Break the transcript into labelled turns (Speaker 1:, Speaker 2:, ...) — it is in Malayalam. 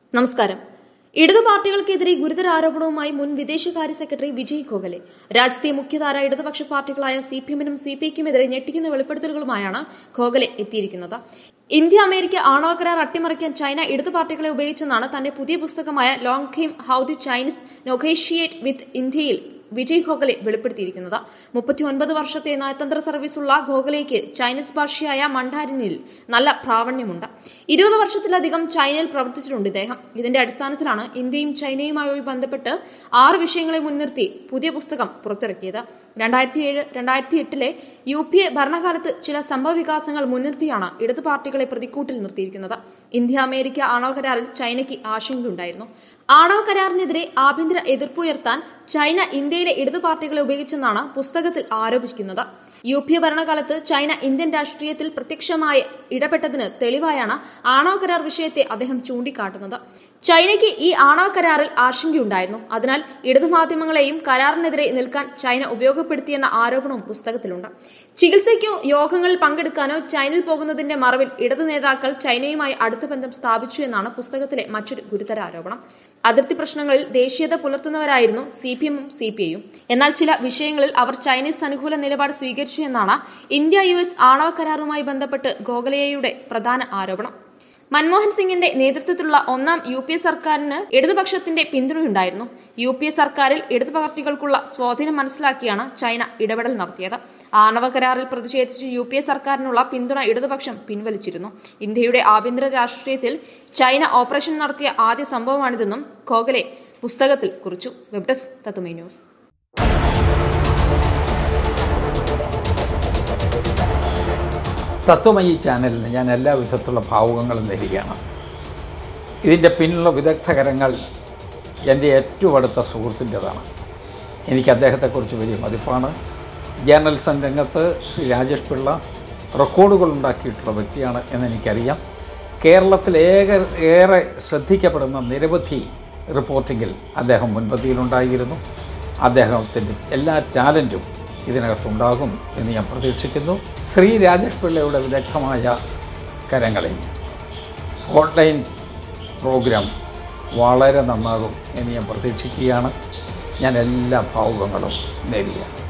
Speaker 1: നമസ്കാരം ഇടതു പാർട്ടികൾക്കെതിരെ ഗുരുതര ആരോപണവുമായി മുൻ വിദേശകാര്യ സെക്രട്ടറി വിജയ് ഗോഖലെ രാജ്യത്തെ മുഖ്യധാര ഇടതുപക്ഷ പാർട്ടികളായ സി പി എമ്മിനും സി പി ഐക്കുമെതിരെ ഞെട്ടിക്കുന്ന വെളിപ്പെടുത്തലുകളുമായാണ് ഖോഖലെ എത്തിയിരിക്കുന്നത് ഇന്ത്യ അമേരിക്ക ആണവ കരാർ അട്ടിമറിക്കാൻ ചൈന ഇടതു പാർട്ടികളെ ഉപയോഗിച്ചെന്നാണ് തന്റെ പുതിയ പുസ്തകമായ long game how the Chinese negotiate with ഇന്ത്യയിൽ വിജയ് ഗോഖലെ വെളിപ്പെടുത്തിയിരിക്കുന്നത് മുപ്പത്തിയൊൻപത് വർഷത്തെ നയതന്ത്ര സർവീസുള്ള ഗോഖലെയ്ക്ക് ചൈനീസ് ഭാഷയായ മണ്ടാരിനിൽ നല്ല പ്രാവണ്യമുണ്ട് ഇരുപത് വർഷത്തിലധികം ചൈനയിൽ പ്രവർത്തിച്ചിട്ടുണ്ട് ഇദ്ദേഹം ഇതിന്റെ അടിസ്ഥാനത്തിലാണ് ഇന്ത്യയും ചൈനയുമായി ബന്ധപ്പെട്ട് ആറ് വിഷയങ്ങളെ മുൻനിർത്തി പുതിയ പുസ്തകം പുറത്തിറക്കിയത് രണ്ടായിരത്തി ഏഴ് രണ്ടായിരത്തി എട്ടിലെ യു പി എ ഭരണകാലത്ത് ചില സംഭവ വികാസങ്ങൾ മുൻനിർത്തിയാണ് ഇടതു പാർട്ടികളെ പ്രതിക്കൂട്ടിൽ നിർത്തിയിരിക്കുന്നത് ഇന്ത്യ അമേരിക്ക ആണവ കരാറിൽ ചൈനയ്ക്ക് ആശങ്കയുണ്ടായിരുന്നു ആണവ കരാറിനെതിരെ ആഭ്യന്തര എതിർപ്പുയർത്താൻ ചൈന ഇന്ത്യയിലെ ഇടതു പാർട്ടികളെ ഉപയോഗിച്ചെന്നാണ് പുസ്തകത്തിൽ ആരോപിക്കുന്നത് യു പി എ ഭരണകാലത്ത് ചൈന ഇന്ത്യൻ രാഷ്ട്രീയത്തിൽ പ്രത്യക്ഷമായി ഇടപെട്ടതിന് തെളിവായാണ് ആണവ കരാർ വിഷയത്തെ അദ്ദേഹം ചൂണ്ടിക്കാട്ടുന്നത് ചൈനയ്ക്ക് ഈ ആണവ കരാറിൽ ആശങ്കയുണ്ടായിരുന്നു അതിനാൽ ഇടതു മാധ്യമങ്ങളെയും കരാറിനെതിരെ നിൽക്കാൻ ചൈന ഉപയോഗപ്പെടുത്തിയെന്ന ആരോപണവും പുസ്തകത്തിലുണ്ട് ചികിത്സയ്ക്കോ യോഗങ്ങളിൽ പങ്കെടുക്കാനോ ചൈനയിൽ പോകുന്നതിന്റെ മറവിൽ ഇടതു നേതാക്കൾ ചൈനയുമായി അടുത്ത ബന്ധം സ്ഥാപിച്ചു എന്നാണ് പുസ്തകത്തിലെ മറ്റൊരു ഗുരുതര ആരോപണം അതിർത്തി പ്രശ്നങ്ങളിൽ ദേശീയത പുലർത്തുന്നവരായിരുന്നു സി പി എമ്മും സി പി ഐയും എന്നാൽ ചില വിഷയങ്ങളിൽ അവർ ചൈനീസ് അനുകൂല നിലപാട് സ്വീകരിച്ചു എന്നാണ് ഇന്ത്യ യു എസ് ആണവ കരാറുമായി ബന്ധപ്പെട്ട് ഗോഖലെയുടെ പ്രധാന ആരോപണം മൻമോഹൻ സിംഗിന്റെ നേതൃത്വത്തിലുള്ള ഒന്നാം യു പി എ സർക്കാരിന് ഇടതുപക്ഷത്തിന്റെ പിന്തുണയുണ്ടായിരുന്നു യു പി എ സർക്കാരിൽ ഇടതു പാർട്ടികൾക്കുള്ള സ്വാധീനം മനസ്സിലാക്കിയാണ് ചൈന ഇടപെടൽ നടത്തിയത് ആണവ കരാറിൽ പ്രതിഷേധിച്ച് യു പി എ സർക്കാരിനുള്ള പിന്തുണ ഇടതുപക്ഷം പിൻവലിച്ചിരുന്നു ഇന്ത്യയുടെ ആഭ്യന്തര രാഷ്ട്രീയത്തിൽ ചൈന ഓപ്പറേഷൻ നടത്തിയ ആദ്യ സംഭവമാണിതെന്നും ഖോഖലെ പുസ്തകത്തിൽ കുറിച്ചു web desk Tatwamayi news
Speaker 2: Tatwamayi ചാനലിന് ഞാൻ എല്ലാ വിധത്തിലുള്ള ഭാവുകങ്ങളും നേരുകയാണ് ഇതിൻ്റെ പിന്നിലുള്ള വിദഗ്ധകരങ്ങൾ എൻ്റെ ഏറ്റവും അടുത്ത സുഹൃത്തിൻ്റെതാണ് എനിക്ക് അദ്ദേഹത്തെക്കുറിച്ച് വലിയ മതിപ്പാണ് ജേർണലിസം രംഗത്ത് ശ്രീ രാജേഷ് പിള്ള റെക്കോർഡുകൾ ഉണ്ടാക്കിയിട്ടുള്ള വ്യക്തിയാണ് എന്നെനിക്കറിയാം കേരളത്തിൽ ഏക ഏറെ ശ്രദ്ധിക്കപ്പെടുന്ന നിരവധി റിപ്പോർട്ടിങ്ങിൽ അദ്ദേഹം മുൻപന്തിയിലുണ്ടായിരുന്നു അദ്ദേഹത്തിൻ്റെ എല്ലാ ടാലൻറ്റും ഇതിനകത്തുണ്ടാകും എന്ന് ഞാൻ പ്രതീക്ഷിക്കുന്നു ശ്രീ രാജേഷ് പിള്ളയുടെ വിദഗ്ധമായ കരങ്ങളിൽ ഓൺലൈൻ പ്രോഗ്രാം വളരെ നന്നാകും എന്ന് ഞാൻ പ്രതീക്ഷിക്കുകയാണ് ഞാൻ എല്ലാ ഭാവുകങ്ങളും നേരുകയാണ്